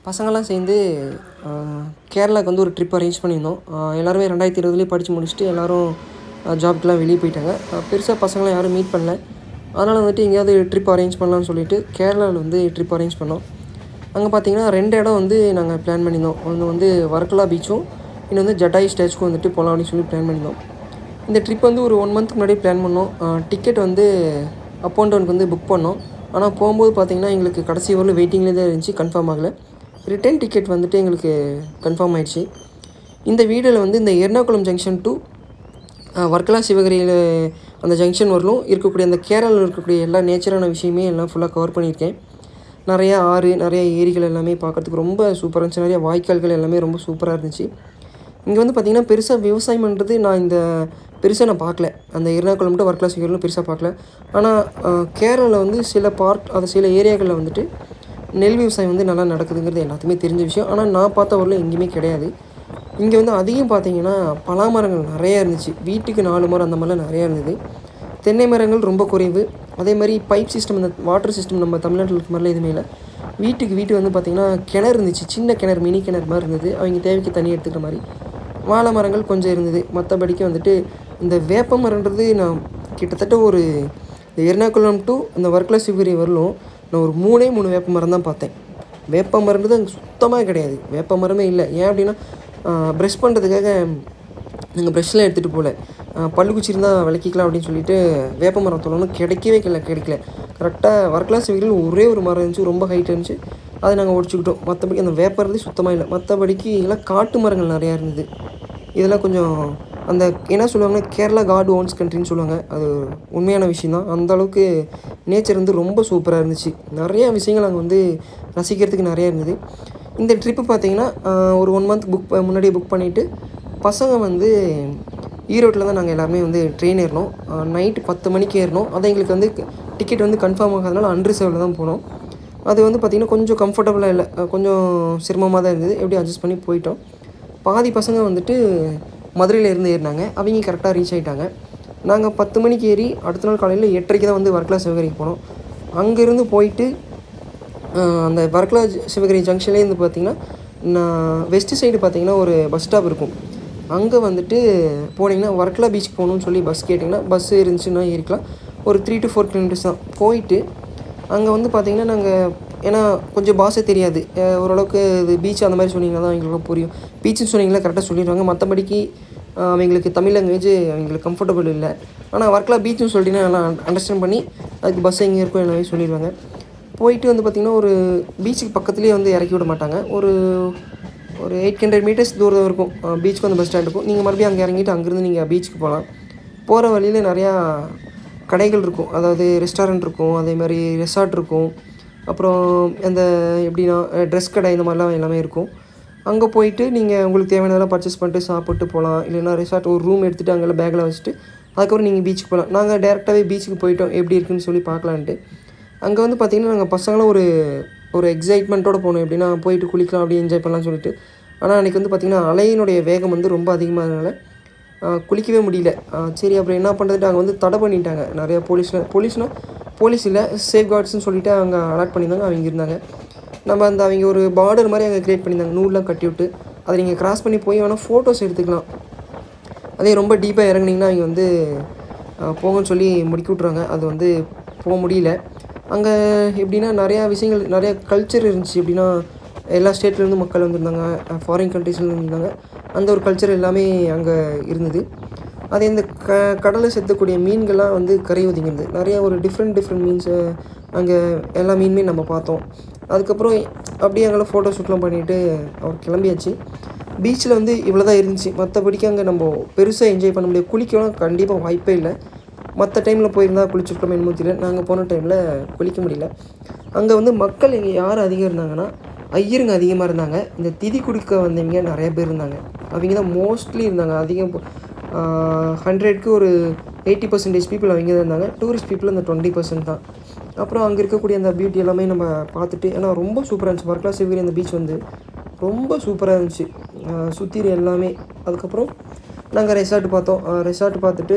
பசங்கள்லாம் சேர்ந்து கேரளாவுக்கு வந்து ஒரு ட்ரிப் அரேஞ்ச் பண்ணியிருந்தோம் ஆஹ் எல்லாருமே ரெண்டாயிரத்தி இருபதுலேயே படித்து முடிச்சுட்டு எல்லோரும் ஜாப்க்கெலாம் வெளியே போயிட்டாங்க பெருசாக பசங்களாம் யாரும் மீட் பண்ணல அதனால் வந்துட்டு எங்கேயாவது ட்ரிப் அரேஞ்ச் பண்ணலாம்னு சொல்லிட்டு கேரளாவில் வந்து ட்ரிப் அரேஞ்ச் பண்ணோம் அங்கே பார்த்தீங்கன்னா ரெண்டு இடம் வந்து நாங்கள் பிளான் பண்ணியிருந்தோம் ஒன்று வந்து வர்க்கலா பீச்சும் இன்னும் வந்து ஜட்டாய் ஸ்டேச்சுக்கும் வந்துட்டு போகலாம் அப்படின்னு சொல்லி பிளான் பண்ணியிருந்தோம் இந்த ட்ரிப் வந்து ஒரு ஒன் மந்த்துக்கு முன்னாடி பிளான் பண்ணோம் டிக்கெட் வந்து அப் அண்ட் டவுனுக்கு வந்து புக் பண்ணோம் ஆனால் போகும்போது பார்த்தீங்கன்னா எங்களுக்கு கடைசி வரலும் வெயிட்டிங்லேயே தான் இருந்துச்சு கன்ஃபார்ம் ஆகலை ரிட்டர்ன் டிக்கெட் வந்துட்டு எங்களுக்கு கன்ஃபார்ம் ஆயிடுச்சு இந்த வீடியோவில் வந்து இந்த எர்ணாகுளம் ஜங்ஷன் டு வர்க்கலா சிவகிரியில் அந்த ஜங்ஷன் வரலும் இருக்கக்கூடிய அந்த கேரளாவில் இருக்கக்கூடிய எல்லா நேச்சரான விஷயமே எல்லாம் ஃபுல்லாக கவர் பண்ணியிருக்கேன் நிறையா ஆறு நிறைய ஏரிகள் எல்லாமே பார்க்கறதுக்கு ரொம்ப சூப்பராக இருந்துச்சு நிறைய வாய்க்கால்கள் எல்லாமே ரொம்ப சூப்பராக இருந்துச்சு இங்கே வந்து பார்த்திங்கன்னா பெருசாக விவசாயம் பண்ணுறது நான் இந்த பெருசாக நான் பார்க்கல அந்த எர்ணாகுளம் டு வர்க்கலா சிவகிரிலும் பெருசாக பார்க்கல ஆனால் கேரளாவில் வந்து சில பார்ட் அது சில ஏரியாக்களில் வந்துட்டு நெல் விவசாயம் வந்து நல்லா நடக்குதுங்கிறது எல்லாத்துக்குமே தெரிஞ்ச விஷயம் ஆனால் நான் பார்த்த ஊரில் எங்கேயுமே கிடையாது இங்கே வந்து அதிகம் பார்த்தீங்கன்னா பலா மரங்கள் நிறையா இருந்துச்சு வீட்டுக்கு நாலு மரம் அந்த மாதிரிலாம் நிறையா இருந்தது தென்னை மரங்கள் ரொம்ப குறைவு அதே மாதிரி பைப் சிஸ்டம் இந்த வாட்டர் சிஸ்டம் நம்ம தமிழ்நாட்டில் இருக்க மாதிரிலாம் எதுவுமே இல்லை வீட்டுக்கு வீட்டு வந்து பார்த்திங்கன்னா கிணறு இருந்துச்சு சின்ன கிணறு மினி கிணறு மாதிரி இருந்தது அவங்க தேவைக்கு தண்ணி எடுத்துக்கிற மாதிரி வாழை மரங்கள் கொஞ்சம் இருந்தது மற்றபடிக்கு வந்துட்டு இந்த வேப்ப மரன்றது நான் கிட்டத்தட்ட ஒரு இந்த எர்ணாகுளம் டு இந்த வர்க்கலா சிவகிரி வரலும் நான் ஒரு மூணே மூணு வேப்ப மரம் தான் பார்த்தேன் வேப்ப மரம்ன்றது அங்கே சுத்தமாக கிடையாது வேப்ப மரமே இல்லை ஏன் அப்படின்னா ப்ரெஷ் பண்ணுறதுக்காக நாங்கள் ப்ரெஷ்லாம் எடுத்துகிட்டு போகல பல்லு குச்சி இருந்தால் விளக்கிக்கலாம் அப்படின்னு சொல்லிட்டு வேப்ப மரம் தொழணும் கிடைக்கவே கிடைக்கல கிடைக்கல கரெக்டாக வர்க்கலா சிவகிரியில் ஒரே ஒரு மரம் இருந்துச்சு ரொம்ப ஹைட் இருந்துச்சு அதை நாங்கள் ஒடிச்சுக்கிட்டோம் மற்றபடி அந்த வேப்பம் இருந்து சுத்தமாக இல்லை மற்றபடிக்கு எல்லாம் காட்டு மரங்கள் நிறையா இருந்தது இதெல்லாம் கொஞ்சம் அந்த என்ன சொல்லுவாங்கன்னா கேரளா காட் ஓன்ஸ் கண்ட்ரின்னு சொல்லுவாங்க அது உண்மையான விஷயம் தான் அந்த அளவுக்கு நேச்சர் வந்து ரொம்ப சூப்பராக இருந்துச்சு நிறையா விஷயங்கள் அங்கே வந்து ரசிக்கிறதுக்கு நிறையா இருந்தது இந்த ட்ரிப்பு பார்த்தீங்கன்னா ஆஹ், ஒரு ஒன் மந்த் புக் முன்னாடியே புக் பண்ணிவிட்டு பசங்க வந்து ஈரோட்டில் தான் நாங்கள் எல்லாருமே வந்து ட்ரெயின் ஏறினோம் நைட்டு பத்து மணிக்கு ஏறினோம் அதை எங்களுக்கு வந்து டிக்கெட் வந்து கன்ஃபார்ம் ஆகாதனால அன்ரிசர்வில் தான் போனோம் அது வந்து பார்த்திங்கன்னா கொஞ்சம் கம்ஃபர்டபுளாக இல்லை அஹ் கொஞ்சம் சிரமமாக தான் இருந்தது எப்படி அட்ஜஸ்ட் பண்ணி போயிட்டோம் பாதி பசங்க வந்துட்டு மதுரையில் இருந்து ஏறினாங்க அவங்க கரெக்டாக ரீச் ஆகிட்டாங்க நாங்கள் பத்து மணிக்கு ஏறி அடுத்த நாள் காலையில் எட்டரைக்கு தான் வந்து வர்க்கலா சிவகிரிக்கு போனோம் அங்கேருந்து போயிட்டு ஆஹ் அந்த வர்க்கலா ஜ- சிவகிரி ஜங்ஷன்லேருந்து பார்த்தீங்கன்னா நான் வெஸ்ட் சைடு பார்த்தீங்கன்னா ஒரு பஸ் ஸ்டாப் இருக்கும் அங்கே வந்துட்டு போனீங்கன்னா வர்க்கலா பீச் போகணும்னு சொல்லி பஸ் கேட்டிங்கன்னா பஸ் இருந்துச்சுன்னா ஏறிக்கலாம் ஒரு த்ரீ டு ஃபோர் கிலோமீட்டர்ஸ் தான் போயிட்டு அங்கே வந்து பார்த்தீங்கன்னா நாங்கள் ஏன்னா கொஞ்சம் பாஷை தெரியாது அஹ் ஓரளவுக்கு இது பீச் அந்த மாதிரி சொன்னீங்கன்னா தான் எங்களுக்கு புரியும் பீச்சுன்னு சொன்னீங்களா கரெக்டாக சொல்லிடுவாங்க மற்றபடிக்கு ஆஹ் அவங்களுக்கு தமிழ் லாங்குவேஜ் அவங்களுக்கு கம்ஃபர்டபுள் இல்லை ஆனால் வர்க்கலா பீச்சுன்னு சொல்லிட்டீங்கன்னா எல்லாம் அண்டர்ஸ்டாண்ட் பண்ணி அதுக்கு பஸ் எங்கே இருக்கும் எல்லாமே சொல்லிடுவாங்க போயிட்டு வந்து பார்த்திங்கன்னா ஒரு பீச்சுக்கு பக்கத்துலேயே வந்து இறக்கி விட மாட்டாங்க ஒரு ஒரு எயிட் ஹண்ட்ரட் மீட்டர்ஸ் தூரம் இருக்கும் பீச்சுக்கு வந்து பஸ் ஸ்டாண்ட் இருக்கும் நீங்கள் மறுபடியும் அங்கே இறங்கிட்டு அங்கேருந்து நீங்கள் பீச்சுக்கு போகலாம் போகிற வழியில் நிறையா கடைகள் இருக்கும் அதாவது ரெஸ்டாரண்ட் இருக்கும் அதே மாதிரி ரெசார்ட் இருக்கும் அப்புறம் அந்த எப்படின்னா ட்ரெஸ் கடை இந்த மாதிரிலாம் எல்லாமே இருக்கும் அங்கே போயிட்டு நீங்கள் உங்களுக்கு தேவையானதெல்லாம் பர்ச்சேஸ் பண்ணிட்டு சாப்பிட்டு போகலாம் இல்லைன்னா ரெசார்ட் ஒரு ரூம் எடுத்துகிட்டு அங்கெல்லாம் பேக்கில் வச்சுட்டு அதுக்கப்புறம் நீங்கள் பீச்சுக்கு போகலாம் நாங்கள் டேரெக்டாகவே பீச்சுக்கு போயிட்டோம் எப்படி இருக்குன்னு சொல்லி பார்க்கலான்ட்டு அங்கே வந்து பார்த்திங்கன்னா நாங்கள் பசங்களும் ஒரு ஒரு எக்ஸைட்மெண்ட்டோட போனோம் எப்படின்னா போயிட்டு குளிக்கலாம் அப்படியே என்ஜாய் பண்ணலாம்னு சொல்லிட்டு ஆனால் அன்றைக்கி வந்து பார்த்திங்கன்னா அலையினுடைய வேகம் வந்து ரொம்ப அதிகமானதுனால ஆஹ், குளிக்கவே முடியல ஆஹ், சரி அப்புறம் என்ன பண்ணுறதுட்டு அங்கே வந்து தடை பண்ணிட்டாங்க நிறைய போலீஸில் போலீஸ்னால் போலீஸ் இல்லை சேஃப் கார்ட்ஸ்னு சொல்லிட்டு அங்கே அலாட் பண்ணியிருந்தாங்க அவங்க இருந்தாங்க நம்ம அந்த அவங்க ஒரு பார்டர் மாதிரி அங்கே க்ரியேட் பண்ணியிருந்தாங்க நூல்லாம் கட்டி விட்டு அதை நீங்கள் கிராஸ் பண்ணி போய் வேணால் ஃபோட்டோஸ் எடுத்துக்கலாம் அதே ரொம்ப டீப்பாக இறங்குனீங்கன்னா அவங்க வந்து அஹ், போங்கன்னு சொல்லி முடிக்கி விட்ருவாங்க அது வந்து போக முடியல அங்கே எப்படின்னா நிறையா விஷயங்கள் நிறையா கல்ச்சர் இருந்துச்சு எப்படின்னா எல்லா ஸ்டேட்லேருந்து மக்கள் வந்திருந்தாங்க ஃபாரின் கண்ட்ரீஸ்லேருந்து இருந்தாங்க அந்த ஒரு கல்ச்சர் எல்லாமே அங்கே இருந்தது அதே இந்த க கடலில் செத்தக்கூடிய மீன்கள்லாம் வந்து கரை ஒதுங்கிருந்தது நிறையா ஒரு டிஃப்ரெண்ட் டிஃப்ரெண்ட் மீன்ஸை அங்கே எல்லா மீனுமே நம்ம பார்த்தோம் அதுக்கப்புறம் அப்படியே அங்கே ஃபோட்டோ ஷூட்லாம் பண்ணிவிட்டு அவர் கிளம்பியாச்சு பீச்சில் வந்து இவ்வளோ தான் இருந்துச்சு மற்றபடிக்கு அங்கே நம்ம பெருசாக என்ஜாய் பண்ண முடியாது குளிக்கலாம் கண்டிப்பாக வாய்ப்பே இல்லை மற்ற டைமில் போயிருந்தா குளிச்சிருக்கோம் என்னமோ தெரியல நாங்கள் போன டைமில் குளிக்க முடியல அங்கே வந்து மக்கள் இங்கே யார் அதிகம் இருந்தாங்கன்னா ஐயருங்க அதிகமாக இருந்தாங்க இந்த திதி குடிக்க வந்தவங்க நிறைய பேர் இருந்தாங்க அவங்க தான் மோஸ்ட்லி இருந்தாங்க அதிகம் ஹண்ட்ரட்க்கு ஒரு எயிட்டி பர்சன்டேஜ் பீப்புள் அவங்க தான் இருந்தாங்க டூரிஸ்ட் பீப்புள் அந்த டுவெண்ட்டி பர்சன்ட் தான் அப்புறம் அங்கே இருக்கக்கூடிய அந்த பியூட்டி எல்லாமே நம்ம பார்த்துட்டு ஏன்னா ரொம்ப சூப்பராக இருந்துச்சு வர்க்கலா சிவகிரி அந்த பீச் வந்து ரொம்ப சூப்பராக இருந்துச்சு சுற்றி எல்லாமே அதுக்கப்புறம் நாங்கள் ரெசார்ட் பார்த்தோம் ரெசார்ட் பார்த்துட்டு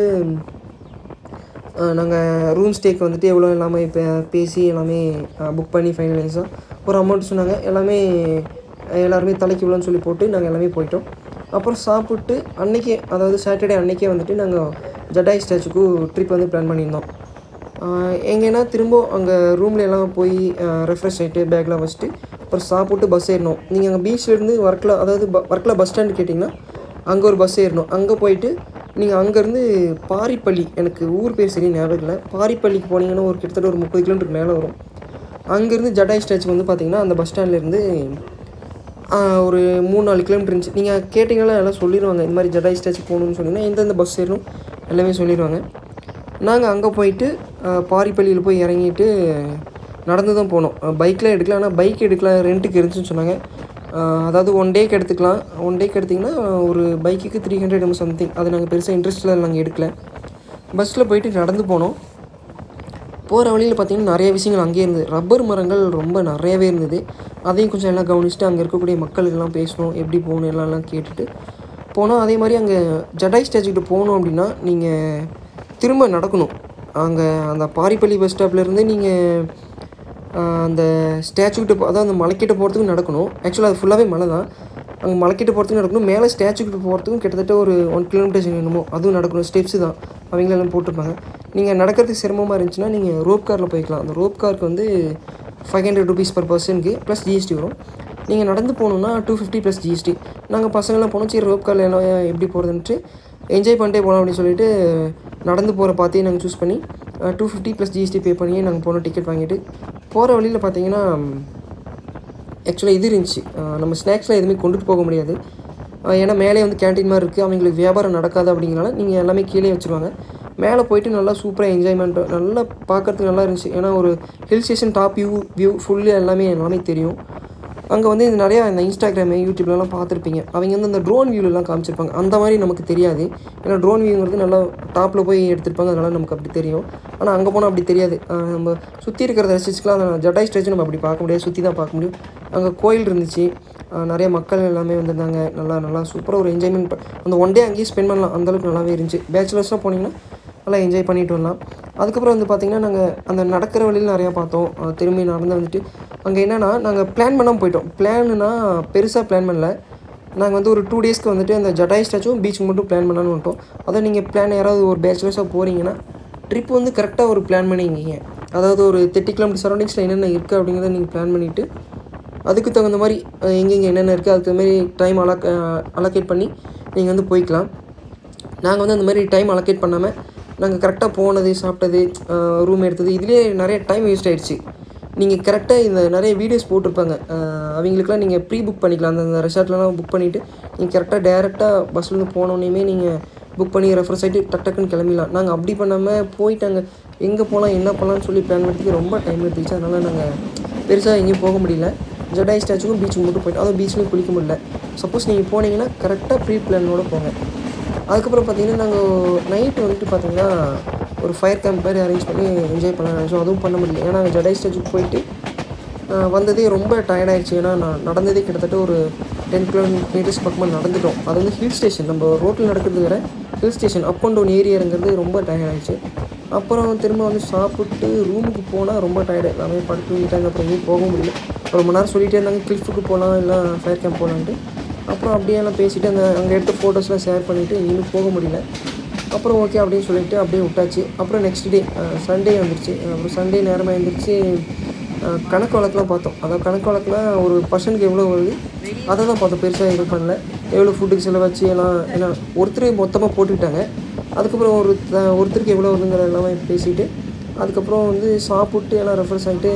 நாங்கள் ரூம் ஸ்டேக்கு வந்துட்டு எவ்வளோ எல்லாமே இப்போ பேசி எல்லாமே புக் பண்ணி ஃபைனலைஸாக ஒரு அமௌண்ட் சொன்னாங்க எல்லாமே எல்லாருமே தலைக்கு இவ்வளோன்னு சொல்லி போட்டு நாங்கள் எல்லாமே போயிட்டோம் அப்புறம் சாப்பிட்டு அன்னைக்கே அதாவது சாட்டர்டே அன்னைக்கே வந்துட்டு நாங்கள் ஜடாய் ஸ்டாச்சுக்கு ட்ரிப் வந்து பிளான் பண்ணியிருந்தோம் ஆஹ் எங்கன்னா திரும்ப அங்கே ரூம்ல எல்லாம் போய் ரெஃப்ரெஷ் ஆகிட்டு பேக்லாம் வச்சுட்டு அப்புறம் சாப்பிட்டு பஸ் ஏறணும் நீங்கள் அங்கே பீச்லேருந்து ஒர்க்கில் அதாவது ப ஒர்க்கில் பஸ் ஸ்டாண்டு கேட்டிங்கன்னா அங்கே ஒரு பஸ் ஏறணும் அங்கே போயிட்டு நீங்கள் அங்கேருந்து பாரிப்பள்ளி எனக்கு ஊர் பேர் சரி ஞாபகம் இல்லை பாரிப்பள்ளிக்கு போனீங்கன்னா ஒரு கிட்டத்தட்ட ஒரு முப்பது கிலோமீட்டருக்கு மேலே வரும் அங்கேருந்து ஜடாய் ஸ்டாச்சு வந்து பார்த்தீங்கன்னா அந்த பஸ் ஸ்டாண்ட்லேருந்து ஒரு மூணு நாலு கிலோமீட்டர் இருந்துச்சு நீங்கள் கேட்டிங்கன்னா எல்லாம் சொல்லிடுவாங்க இந்த மாதிரி ஜடாய் ஸ்டாச்சு போகணுன்னு சொன்னீங்கன்னா எந்தெந்த பஸ் ஏறணும் எல்லாமே சொல்லிடுவாங்க நாங்கள் அங்கே போயிட்டு ஆஹ், பாரிப்பள்ளியில் போய் இறங்கிட்டு நடந்து தான் போனோம் பைக்கில் எடுக்கலாம் ஆனால் பைக் எடுக்கலாம் ரெண்ட்டுக்கு இருந்துச்சுன்னு சொன்னாங்க ஆஹ், அதாவது ஒன் டேக்கு எடுத்துக்கலாம் ஒன் டேக்கு எடுத்திங்கன்னா ஒரு பைக்குக்கு த்ரீ ஹண்ட்ரட் எம் சம்திங் அது நாங்கள் பெருசாக இன்ட்ரெஸ்ட்டில் நாங்கள் எடுக்கல பஸ்ஸில் போயிட்டு நடந்து போனோம் போகிற வழியில் பார்த்தீங்கன்னா நிறைய விஷயங்கள் அங்கேயே இருந்தது ரப்பர் மரங்கள் ரொம்ப நிறையவே இருந்தது அதையும் கொஞ்சம் எல்லாம் கவனிச்சுட்டு அங்கே இருக்கக்கூடிய மக்களுக்கெல்லாம் பேசணும் எப்படி போகணும் எல்லாம் எல்லாம் கேட்டுட்டு போனோம் அதே மாதிரி அங்கே ஜடாய் ஸ்டாச்சுக்கிட்ட போகணும் அப்படின்னா நீங்கள் திரும்ப நடக்கணும் அங்கே அந்த பாரிப்பள்ளி பஸ் ஸ்டாப்லேருந்து நீங்கள் அந்த ஸ்டாச்சுக்கிட்ட போ அதாவது அந்த மலைக்கிட்ட போகிறதுக்கு நடக்கணும் ஆக்சுவலாக அது ஃபுல்லாகவே மலை தான் அங்கே மலைக்கிட்ட போகிறதுக்கு நடக்கணும் மேலே ஸ்டாச்சுக்கிட்ட போகிறதுக்கும் கிட்டத்தட்ட ஒரு ஒன் கிலோமீட்டர்ஸ் வேணுமோ அதுவும் நடக்கணும் ஸ்டெப்ஸு தான் அவங்களெல்லாம் போட்டிருப்பாங்க நீங்கள் நடக்கிறதுக்கு சிரமமாக இருந்துச்சுன்னா நீங்கள் ரோப் காரில் போய்க்கலாம் அந்த ரோப் காருக்கு வந்து ஃபைவ் ஹண்ட்ரட் ருபீஸ் பர் பர்சனுக்கு ப்ளஸ் ஜிஎஸ்டி வரும் நீங்கள் நடந்து போகணுன்னா டூ ஃபிஃப்டி ப்ளஸ் ஜிஎஸ்டி நாங்கள் பசங்களாம் போனோம் சரி ரோப் காரில் எல்லாம் எப்படி போகிறதுன்ட்டு என்ஜாய் பண்ணிட்டே போகலாம் அப்படின்னு சொல்லிட்டு நடந்து போகிற பார்த்தே நாங்கள் சூஸ் பண்ணி two fifty plus GST pay பண்ணி நாங்கள் போனோம் டிக்கெட் வாங்கிட்டு போகிற வழியில் பார்த்தீங்கன்னா ஆக்சுவலாக இது இருந்துச்சு அஹ் நம்ம ஸ்நாக்ஸ்லாம் எதுவுமே கொண்டுட்டு போக முடியாது அஹ் ஏன்னா மேலே வந்து கேண்டீன் மாதிரி இருக்குது அவங்களுக்கு வியாபாரம் நடக்காது அப்படிங்கிறனால நீங்கள் எல்லாமே கீழே வச்சுருவாங்க மேலே போயிட்டு நல்லா சூப்பராக என்ஜாய்மெண்ட் நல்லா பார்க்கறதுக்கு நல்லா இருந்துச்சு ஏன்னா ஒரு hill station top view view full எல்லாமே எல்லாமே தெரியும் அங்கே வந்து இது நிறையா இந்த இன்ஸ்டாகிராமு யூடியூப்லலாம் பார்த்துருப்பீங்க அவங்க வந்து அந்த ட்ரோன் வியூலலாம் காமிச்சிருப்பாங்க அந்த மாதிரி நமக்கு தெரியாது ஏன்னா ட்ரோன் வியூங்கிறது நல்லா டாப்பில் போய் எடுத்திருப்பாங்க அதனால் நமக்கு அப்படி தெரியும் ஆனால் அங்கே போனால் அப்படி தெரியாது அஹ் நம்ம சுற்றி இருக்கிறத ரசிச்சுக்கலாம் அந்த ஜடாய் ஸ்டேஜ் நம்ம அப்படி பார்க்க முடியாது சுற்றி தான் பார்க்க முடியும் அங்கே கோயில் இருந்துச்சு அஹ் நிறைய மக்கள் எல்லாமே வந்திருந்தாங்க நல்லா நல்லா சூப்பராக ஒரு என்ஜாய்மெண்ட் அந்த ஒன் டே அங்கேயே ஸ்பெண்ட் பண்ணலாம் அந்தளவுக்கு நல்லாவே இருந்துச்சு பேச்சுலர்ஸாக போனீங்கன்னா நல்லா என்ஜாய் பண்ணிட்டு வரலாம் அதுக்கப்புறம் வந்து பார்த்திங்கன்னா நாங்கள் அந்த நடக்கிற வழியில் நிறையா பார்த்தோம் அஹ் திரும்பி நடந்து வந்துட்டு அங்கே என்னென்னா நாங்கள் பிளான் பண்ணாமல் போயிட்டோம் பிளான்னா பெருசாக பிளான் பண்ணல நாங்கள் வந்து ஒரு டூ டேஸ்க்கு வந்துட்டு அந்த ஜடாய் ஸ்டாச்சும் பீச்சுக்கு மட்டும் பிளான் பண்ணலான்னு வந்துட்டோம் அதை நீங்கள் பிளான் யாராவது ஒரு பேச்சுலர்ஸாக போகிறீங்கன்னா ட்ரிப் வந்து கரெக்டாக ஒரு பிளான் பண்ணிக்கிங்க அதாவது ஒரு தேர்ட்டி கிலோமீட்டர் சரௌண்டிங்ஸில் என்னென்ன இருக்குது அப்படிங்கிறத நீங்கள் பிளான் பண்ணிவிட்டு அதுக்கு தகுந்த மாதிரி அஹ் எங்கெங்கே என்னென்ன இருக்குது அதுக்கு தகுந்த மாதிரி டைம் அலக் அலோகேட் பண்ணி நீங்கள் வந்து போய்க்கலாம் நாங்கள் வந்து அந்த மாதிரி டைம் அலோகேட் பண்ணாமல் நாங்கள் கரெக்டாக போனது சாப்பிட்டது ரூம் எடுத்தது இதுலேயே நிறைய டைம் வேஸ்ட் ஆயிடுச்சு நீங்கள் கரெக்டாக இந்த நிறைய வீடியோஸ் போட்டிருப்பாங்க அஹ் அவங்களுக்குலாம் நீங்கள் ப்ரீ புக் பண்ணிக்கலாம் அந்த அந்த ரெசார்ட்லலாம் புக் பண்ணிவிட்டு நீங்கள் கரெக்டாக டேரெக்டாக பஸ்லேருந்து போனோடனேயுமே நீங்கள் புக் பண்ணி ரெஃப்ரெஷ் ஆகிட்டு டக் டக்குன்னு கிளம்பிடலாம் நாங்கள் அப்படி பண்ணாமல் போயிட்டாங்க எங்கே போகலாம் என்ன பண்ணலாம்னு சொல்லி பிளான் பண்ணுறதுக்கு ரொம்ப டைம் எடுத்துச்சு அதனால் நாங்கள் பெருசாக எங்கேயும் போக முடியல ஜடாய் ஸ்டாச்சுக்கும் பீச்சுக்கு மட்டும் போயிட்டோம் அதுவும் பீச்லேயும் குளிக்க முடியல சப்போஸ் நீங்கள் போனீங்கன்னா கரெக்டாக ப்ரீ பிளானோட போங்க அதுக்கப்புறம் பார்த்தீங்கன்னா நாங்கள் நைட்டு வந்துட்டு பார்த்தீங்கன்னா ஒரு ஃபயர் கேம்ப் மாதிரி அரேஞ்ச் பண்ணி என்ஜாய் பண்ண நினச்சோம் அதுவும் பண்ண முடியல ஏன்னா நாங்கள் ஜடாய் ஸ்டாச்சுக்கு போயிட்டு ஆஹ் வந்ததே ரொம்ப டயர்டாயிடுச்சு ஏன்னா நான் நடந்ததே கிட்டத்தட்ட ஒரு டென் கிலோமீட்டர்ஸ் பக்கமாக நடந்துட்டோம் அது வந்து ஹில் ஸ்டேஷன் நம்ம ரோட்டில் நடக்கிறது வேற hill station up and down ஏரியாங்கிறது ரொம்ப டயர்டாயிடுச்சு அப்புறம் திரும்ப வந்து சாப்பிட்டு ரூமுக்கு போனால் ரொம்ப டயர்டு எல்லாமே படுத்து தூங்கிட்டாங்க அப்புறம் எங்கேயும் போக முடியல ஒரு மணி நேரம் சொல்லிகிட்டே இருந்தாங்க கிளிஃபுக்கு போகலாம் இல்லை ஃபயர் கேம்ப் போகலான்ட்டு அப்புறம் அப்படியே எல்லாம் பேசிட்டு அந்த அங்கே எடுத்த ஃபோட்டோஸ்லாம் ஷேர் பண்ணிவிட்டு எங்கேயும் போக முடியல அப்புறம் ஓகே அப்படின்னு சொல்லிட்டு அப்படியே விட்டாச்சு அப்புறம் நெக்ஸ்ட் டே சண்டே வந்துருச்சு அப்புறம் சண்டே நேரமாக எழுந்திரிச்சு அஹ், கணக்கு வழக்கெலாம் பார்த்தோம் அதாவது கணக்கு வழக்கெலாம் ஒரு பர்சனுக்கு எவ்வளோ வருது அதை தான் பார்த்தோம் பெருசாக இது பண்ணல எவ்வளோ ஃபுட்டுக்கு செலவாச்சு எல்லாம் ஏன்னா ஒருத்தர் மொத்தமாக போட்டுக்கிட்டாங்க அதுக்கப்புறம் ஒரு த- ஒருத்தருக்கு எவ்வளோ வருதுங்கிற எல்லாமே பேசிட்டு அதுக்கப்புறம் வந்து சாப்பிட்டு எல்லாம் ரெஃப்ரெஷ் ஆகிட்டு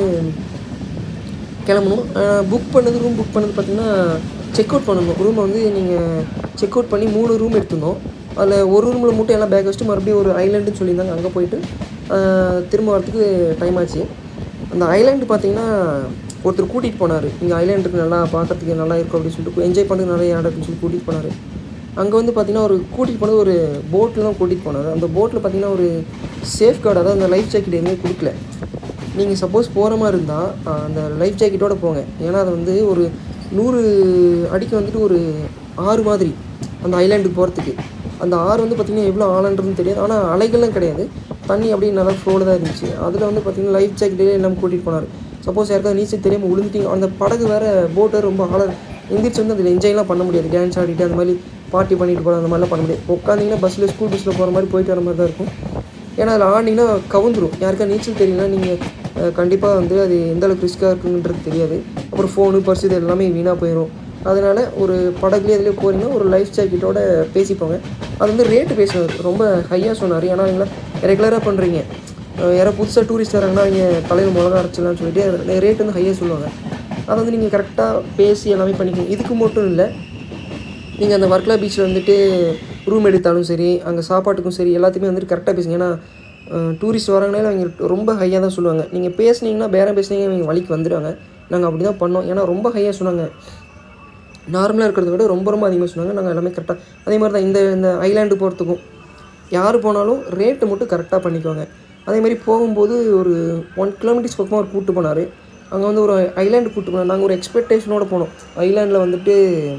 கிளம்பணும் புக் பண்ணது ரூம் புக் பண்ணது பார்த்தீங்கன்னா செக் அவுட் பண்ணணும் ரூமை வந்து நீங்கள் செக் அவுட் பண்ணி மூணு ரூம் எடுத்துருந்தோம் அதில் ஒரு ரூமில் மட்டும் எல்லாம் பேக் வச்சுட்டு மறுபடியும் ஒரு ஐலாண்டுன்னு சொல்லியிருந்தாங்க அங்கே போயிட்டு ஆஹ், திரும்ப வரத்துக்கு டைம் ஆச்சு அந்த ஐலாண்டு பார்த்தீங்கன்னா ஒருத்தர் கூட்டிகிட்டு போனார் இங்கே ஐலாண்டுக்கு நல்லா பார்க்கறதுக்கு நல்லா இருக்கும் அப்படின்னு சொல்லிட்டு என்ஜாய் பண்ணுறதுக்கு நிறைய இடம் இருக்குன்னு சொல்லி கூட்டிகிட்டு போனார் அங்கே வந்து பார்த்தீங்கன்னா ஒரு கூட்டிகிட்டு போனது ஒரு போட்டில் தான் கூட்டிகிட்டு போனார் அந்த போட்டில் பார்த்தீங்கன்னா ஒரு சேஃப் கார்டு அதாவது அந்த லைஃப் ஜாக்கெட் எதுவுமே கொடுக்கல நீங்கள் சப்போஸ் போகிற மாதிரி இருந்தால் அந்த லைஃப் ஜாக்கெட்டோட போங்க ஏன்னா அது வந்து ஒரு நூறு அடிக்கு வந்துட்டு ஒரு ஆறு மாதிரி அந்த ஐலாண்டுக்கு போகிறதுக்கு அந்த ஆறு வந்து பார்த்திங்கன்னா எவ்வளோ ஆழன்றதுன்னு தெரியாது ஆனால் அலைகள்லாம் கிடையாது தண்ணி அப்படியே நல்லா ஃப்ளோவில் தான் இருந்துச்சு அதில் வந்து பார்த்திங்கன்னா லைஃப் ஜாக்கெட்டே எல்லாம் கூட்டிகிட்டு போனார் சப்போஸ் யாருக்காவது நீச்சல் தெரியாமல் விழுந்துட்டீங்க அந்த படகு வேறு போட்டு ரொம்ப ஆழம் எந்திரிச்சு வந்து அதில் என்ஜாய்லாம் பண்ண முடியாது டான்ஸ் ஆடிட்டு அந்த மாதிரி பார்ட்டி பண்ணிட்டு போகிற அந்த மாதிரிலாம் பண்ண முடியாது உட்காந்திங்கன்னா பஸ்ஸில் ஸ்கூல் பஸ்ஸில் போகிற மாதிரி போயிட்டு வர மாதிரி தான் இருக்கும் ஏன்னா அதில் ஆடினீங்கன்னா கவுந்துரும் யாருக்கா நீச்சல் தெரியலனா நீங்கள் கண்டிப்பாக வந்து அது எந்த அளவுக்கு ரிஸ்க்காக இருக்குன்றது தெரியாது அப்புறம் ஃபோனு பர்ஸ் இது எல்லாமே வீணாக போயிடும் அதனால் ஒரு படகுலேயே அதிலே போகிறீங்கன்னா ஒரு லைஃப் ஜாக்கெட்டோட பேசிப்போங்க அது வந்து ரேட்டு பேசுனார் ரொம்ப ஹையாக சொன்னார் ஏன்னா நீங்களா ரெகுலராக பண்ணுறீங்க யாரோ புதுசாக டூரிஸ்ட் வராங்கன்னா அவங்க தலையில் மிளகா அரைச்சிடலாம்னு சொல்லிட்டு ரேட் வந்து ஹையாக சொல்லுவாங்க அதை வந்து நீங்கள் கரெக்டாக பேசி எல்லாமே பண்ணிக்கணும் இதுக்கு மட்டும் இல்லை நீங்கள் அந்த வர்க்லா பீச்சில் வந்துட்டு ரூம் எடுத்தாலும் சரி அங்கே சாப்பாட்டுக்கும் சரி எல்லாத்தையுமே வந்துட்டு கரெக்டாக பேசுங்க ஏன்னா டூரிஸ்ட் வராங்கனால அவங்க ரொம்ப ஹையாக தான் சொல்லுவாங்க நீங்கள் பேசுனீங்கன்னா பேரம் பேசுனீங்க அவங்க வழிக்கு வந்துடுவாங்க நாங்கள் அப்படி தான் பண்ணோம் ஏன்னா ரொம்ப ஹையாக சொன்னாங்க நார்மலாக இருக்கிறத விட ரொம்ப ரொம்ப அதிகமாக சொன்னாங்க நாங்கள் எல்லாமே கரெக்டாக அதே மாதிரி தான் இந்த இந்த ஐலாண்டு போகிறதுக்கும் யார் போனாலும் ரேட்டு மட்டும் கரெக்டாக பண்ணிக்கோங்க அதே மாதிரி போகும்போது ஒரு ஒன் கிலோமீட்டர்ஸ் பக்கமாக ஒரு கூப்பிட்டு போனார் அங்கே வந்து ஒரு ஐலாண்டு கூப்பிட்டு போனார் நாங்கள் ஒரு எக்ஸ்பெக்டேஷனோடு போனோம் ஐலாண்டில் வந்துட்டு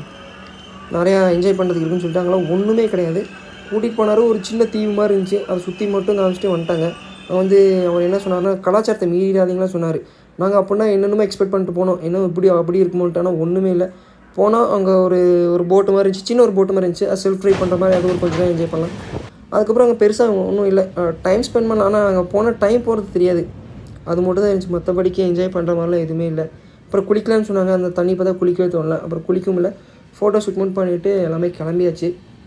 நிறையா என்ஜாய் பண்ணுறதுக்கு இருக்குன்னு சொல்லிட்டு அங்கெல்லாம் ஒன்றுமே கிடையாது கூட்டிகிட்டு போனார் ஒரு சின்ன தீவு மாதிரி இருந்துச்சு அதை சுற்றி மட்டும் காமிச்சிட்டு வந்துட்டாங்க அங்க வந்து அவர் என்ன சொன்னார்னா கலாச்சாரத்தை மீறிடாதீங்களாம் சொன்னார் நாங்கள் அப்படின்னா என்னென்னமோ எக்ஸ்பெக்ட் பண்ணிட்டு போனோம் என்ன இப்படி அப்படி இருக்குமோன்ட்டு ஆனால் ஒன்றுமே இல்லை போனால் அங்கே ஒரு ஒரு போட்டு மாதிரி இருந்துச்சு சின்ன ஒரு போட்டு மாதிரி இருந்துச்சு அது செல்ஃப் ட்ரைவ் பண்ணுற மாதிரி அது ஒரு கொஞ்சம் நேரம் என்ஜாய் பண்ணலாம் அதுக்கப்புறம் அங்கே பெருசாக ஒன்றும் இல்லை டைம் ஸ்பெண்ட் பண்ணலாம் ஆனால் அங்கே போன டைம் போகிறது தெரியாது அது மட்டும் தான் இருந்துச்சு மற்றபடிக்கு என்ஜாய் பண்ணுற மாதிரிலாம் எதுவுமே இல்லை அப்புறம் குளிக்கலாம்னு சொன்னாங்க அந்த தண்ணி பார்த்தா குளிக்கவே தோணல அப்புறம் குளிக்கவும் இல்லை ஃபோட்டோ ஷூட் மட்டும் பண்ணிவிட்டு எல்லாமே கிளம்பியாச்சு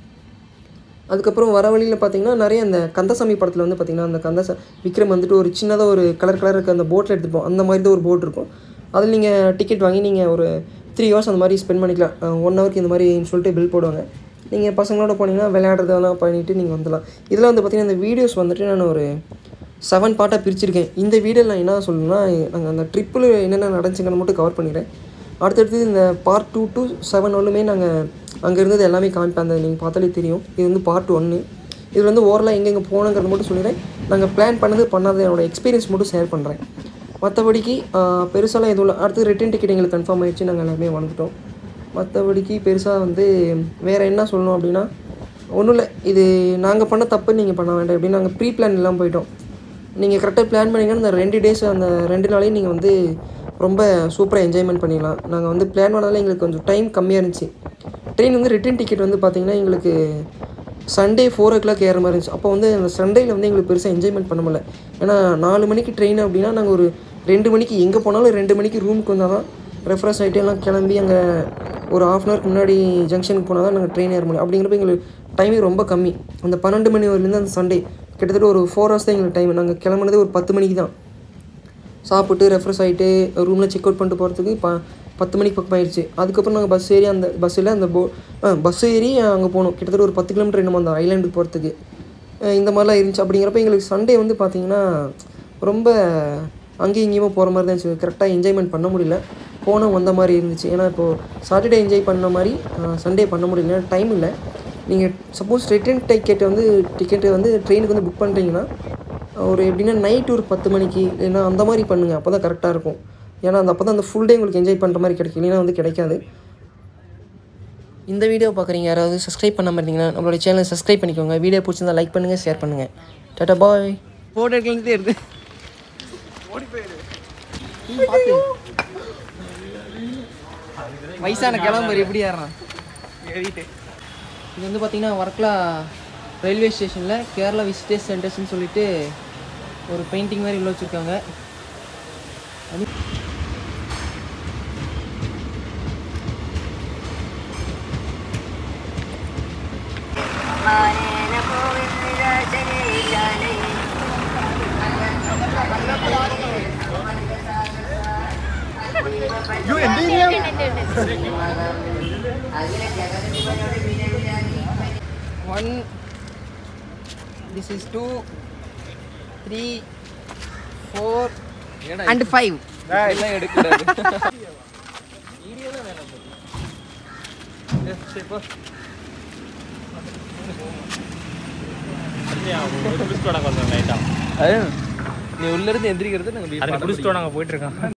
அதுக்கப்புறம் வர வழியில் பார்த்தீங்கன்னா நிறைய அந்த கந்தசாமி படத்தில் வந்து பார்த்தீங்கன்னா அந்த கந்தச விக்ரம் வந்துட்டு ஒரு சின்னதாக ஒரு கலர் கலர் இருக்க அந்த போட்டில் எடுத்துகிட்டு போவோம் அந்த மாதிரி தான் ஒரு போட் இருக்கும் அதில் நீங்கள் டிக்கெட் வாங்கி நீங்கள் ஒரு த்ரீ ஹவர்ஸ் அந்த மாதிரி ஸ்பெண்ட் பண்ணிக்கலாம் ஒன் ஹவருக்கு இந்த மாதிரின்னு சொல்லிட்டு பில் போடுவாங்க நீங்கள் பசங்களோட போனீங்கன்னா விளையாடுறதெல்லாம் பண்ணிவிட்டு நீங்கள் வந்துடலாம் இதில் வந்து பார்த்தீங்கன்னா இந்த வீடியோஸ் வந்துட்டு நான் ஒரு செவன் பார்ட்டாக பிரிச்சிருக்கேன் இந்த வீடியோவில் நான் என்ன சொல்லணும்னா நாங்கள் அந்த ட்ரிப்பில் என்னென்ன நடந்துச்சுங்கன்னு மட்டும் கவர் பண்ணிடுறேன் அடுத்தடுத்து இந்த பார்ட் டூ டு செவன் ஒன்றுமே நாங்கள் அங்கே இருந்தது எல்லாமே காமிப்பேன் அந்த நீங்கள் பார்த்தாலே தெரியும் இது வந்து பார்ட் ஒன்று இது வந்து ஓரலாக எங்கெங்கே போகணுங்கிறது மட்டும் சொல்லிடுறேன் நாங்கள் பிளான் பண்ணது பண்ணாத என்னோட எக்ஸ்பீரியன்ஸ் மட்டும் ஷேர் பண்ணுறேன் மற்றபடிக்கு பெருசாலாம் எதுவும் இல்லை அடுத்து ரிட்டன் டிக்கெட் எங்களுக்கு கன்ஃபார்ம் ஆயிடுச்சு நாங்கள் எல்லாமே வந்துட்டோம் மற்றபடிக்கு பெருசாக வந்து வேறு என்ன சொல்லணும் அப்படின்னா ஒன்றும் இல்லை இது நாங்கள் பண்ண தப்பு நீங்கள் பண்ண வேண்டாம் அப்படின்னு நாங்கள் ப்ரீ பிளான் எல்லாம் போயிட்டோம் நீங்கள் கரெக்டாக பிளான் பண்ணிங்கன்னா அந்த ரெண்டு டேஸ் அந்த ரெண்டு நாளையும் நீங்கள் வந்து ரொம்ப சூப்பராக என்ஜாய்மெண்ட் பண்ணிடலாம் நாங்கள் வந்து பிளான் பண்ணதால எங்களுக்கு கொஞ்சம் டைம் கம்மியாக இருந்துச்சு ட்ரெயின் வந்து ரிட்டன் டிக்கெட் வந்து பார்த்திங்கன்னா எங்களுக்கு சண்டே ஃபோர் ஓ கிளாக் ஏற மாதிரி இருந்துச்சு அப்போ வந்து அந்த சண்டேயில் வந்து எங்களுக்கு பெருசாக என்ஜாய்மெண்ட் பண்ண முடியல ஏன்னா நாலு மணிக்கு ட்ரெயின் அப்படின்னா நாங்கள் ஒரு ரெண்டு மணிக்கு எங்கே போனாலும் ரெண்டு மணிக்கு ரூமுக்கு வந்தால் தான் ரெஃப்ரெஷ் ஆகிட்டு எல்லாம் கிளம்பி அங்கே ஒரு ஆஃப் அன் ஹவருக்கு முன்னாடி ஜங்ஷனுக்கு போனால் தான் நாங்கள் ட்ரெயின் ஏற முடியும் அப்படிங்கிறப்ப எங்களுக்கு டைமிங் ரொம்ப கம்மி அந்த பன்னெண்டு மணி வரையிலேருந்து அந்த சண்டே கிட்டத்தட்ட ஒரு ஃபோர் ஹவர்ஸ் தான் எங்களுக்கு டைம் நாங்கள் கிளம்புனதே ஒரு பத்து மணிக்கு தான் சாப்பிட்டு ரெஃப்ரெஷ் ஆகிட்டு ரூமில் செக் அவுட் பண்ணிட்டு போகிறதுக்கு ப பத்து மணிக்கு பக்கம் ஆயிடுச்சு அதுக்கப்புறம் நாங்கள் பஸ் ஏறி அந்த பஸ்ஸில் அந்த போ பஸ் ஏறி அங்கே போனோம் கிட்டத்தட்ட ஒரு பத்து கிலோமீட்டர் என்னமோ அந்த ஐலாண்டுக்கு போகிறதுக்கு இந்த மாதிரிலாம் இருந்துச்சு அப்படிங்கிறப்ப எங்களுக்கு சண்டே வந்து பார்த்திங்கன்னா ரொம்ப அங்கேயும் இங்கேயுமா போகிற மாதிரி தான் இருந்துச்சு கரெக்டாக என்ஜாய்மெண்ட் பண்ண முடியல போனோம் வந்த மாதிரி இருந்துச்சு ஏன்னா இப்போது சாட்டர்டே என்ஜாய் பண்ண மாதிரி சண்டே பண்ண முடியல டைம் இல்லை நீங்கள் சப்போஸ் ரிட்டன் டிக்கெட் வந்து டிக்கெட்டு வந்து ட்ரெயினுக்கு வந்து புக் பண்ணுறீங்கன்னா ஒரு எப்படின்னா நைட் ஒரு பத்து மணிக்கு இல்லைன்னா அந்த மாதிரி பண்ணுங்கள் அப்போ தான் கரெக்டாக இருக்கும் ஏன்னா அந்த அப்போ தான் அந்த ஃபுல் டே உங்களுக்கு என்ஜாய் பண்ணுற மாதிரி கிடைக்கும் இல்லைன்னா வந்து கிடைக்காது இந்த வீடியோ பார்க்குறீங்க யாராவது சப்ஸ்கிரைப் பண்ணாமல் இருந்தீங்கன்னா நம்மளோட சேனலை சப்ஸ்கிரைப் பண்ணிக்கோங்க வீடியோ பிடிச்சிருந்தா லைக் பண்ணுங்கள் ஷேர் பண்ணுங்கள் டாட்டா பாய் ஃபோட்டோ எடுக்கலான்னு எடுத்து பார்த்து வயசான கிளம்பர் எப்படி ஏறான் இது வந்து பார்த்தீங்கன்னா வர்க்லா ரயில்வே ஸ்டேஷனில் கேரளா விசிட்டர்ஸ் சென்டர்ஸ்னு சொல்லிட்டு ஒரு பெயிண்டிங் மாதிரி உள்ள வச்சுருக்காங்க one this is two three four and five எல்லாம் எடுக்கூடாது நீ உள்ள இருந்து எந்திரிக்கிறது நாங்கள் அதுக்கு குடிச்சிட்டு நாங்கள் போயிட்டு இருக்கோம்